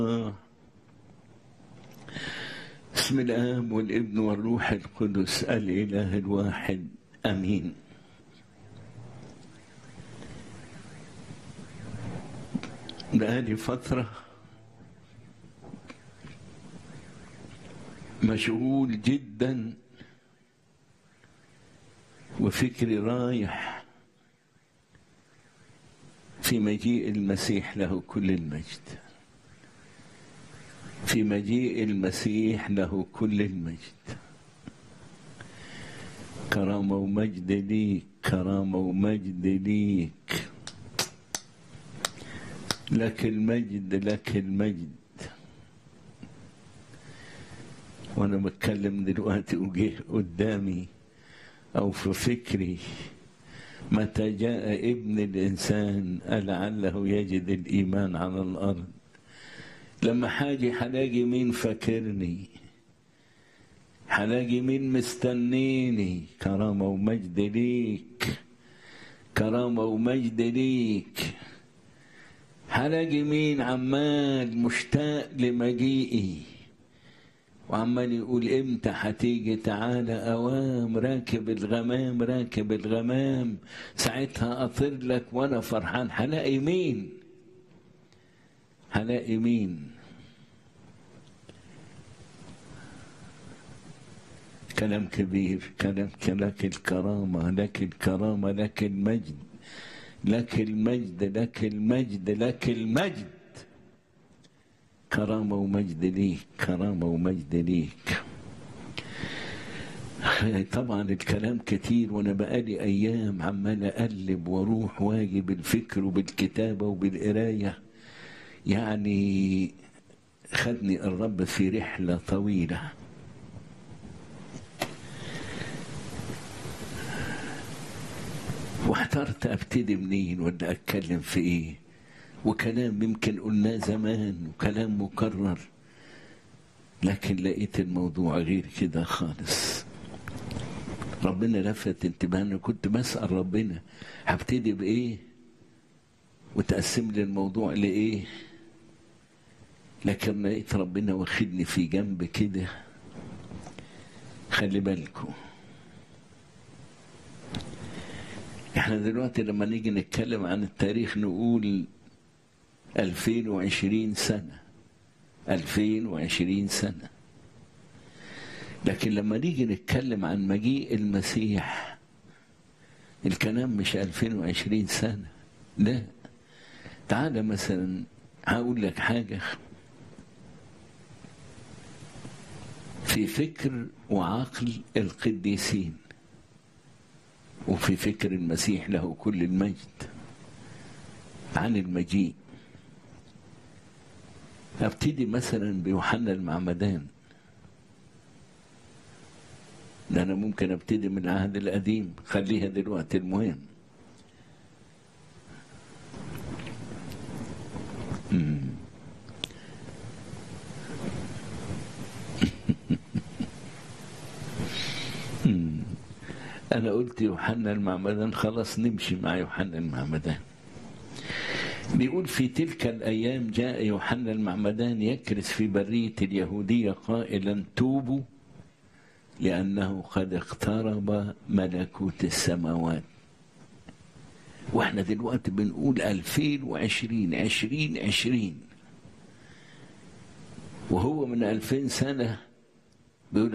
بسم الآب والابن والروح القدس الإله الواحد أمين بقالي فترة مشغول جدا وفكري رايح في مجيء المسيح له كل المجد في مجيء المسيح له كل المجد كرامة ومجد ليك كرامة ومجد ليك لك المجد لك المجد وانا بتكلم دلوقتي وجه قدامي او في فكري متى جاء ابن الانسان لعله يجد الايمان على الارض لما حاجي حلاقي مين فاكرني حلاقي مين مستنيني كرامة ومجد ليك كرامة ومجد ليك حلاقي مين عمال مشتاق لمجيئي وعمال يقول امتى هتيجي تعالى اوام راكب الغمام راكب الغمام ساعتها اطير لك وانا فرحان هلاقي مين هلاقي مين كلام كبير كلام لك الكرامة لك الكرامة لك المجد لك المجد لك المجد لك المجد كرامة ومجد ليك كرامة ومجد ليك طبعا الكلام كتير وانا بقالي ايام عمال اقلب واروح واجي بالفكر وبالكتابه وبالقرايه يعني خدني الرب في رحله طويله واحترت ابتدي منين ولا اتكلم في ايه وكلام يمكن قلناه زمان وكلام مكرر لكن لقيت الموضوع غير كده خالص ربنا لفت انتباهنا كنت بسأل ربنا هبتدي بإيه وتقسم لي الموضوع لإيه لكن لقيت ربنا واخدني في جنب كده خلي بالكم احنا دلوقتي لما نيجي نتكلم عن التاريخ نقول 2020 سنة 2020 سنة لكن لما نيجي نتكلم عن مجيء المسيح الكلام مش 2020 سنة لا تعالى مثلا هقول لك حاجة في فكر وعقل القديسين وفي فكر المسيح له كل المجد عن المجيء ابتدي مثلا بيوحنا المعمدان ده انا ممكن ابتدي من العهد القديم خليها دلوقتي المهم انا قلت يوحنا المعمدان خلاص نمشي مع يوحنا المعمدان بيقول في تلك الأيام جاء يوحنا المعمدان يكرس في برية اليهودية قائلا توبوا لأنه قد اقترب ملكوت السماوات واحنا دلوقتي بنقول 2020 2020 وهو من 2000 سنة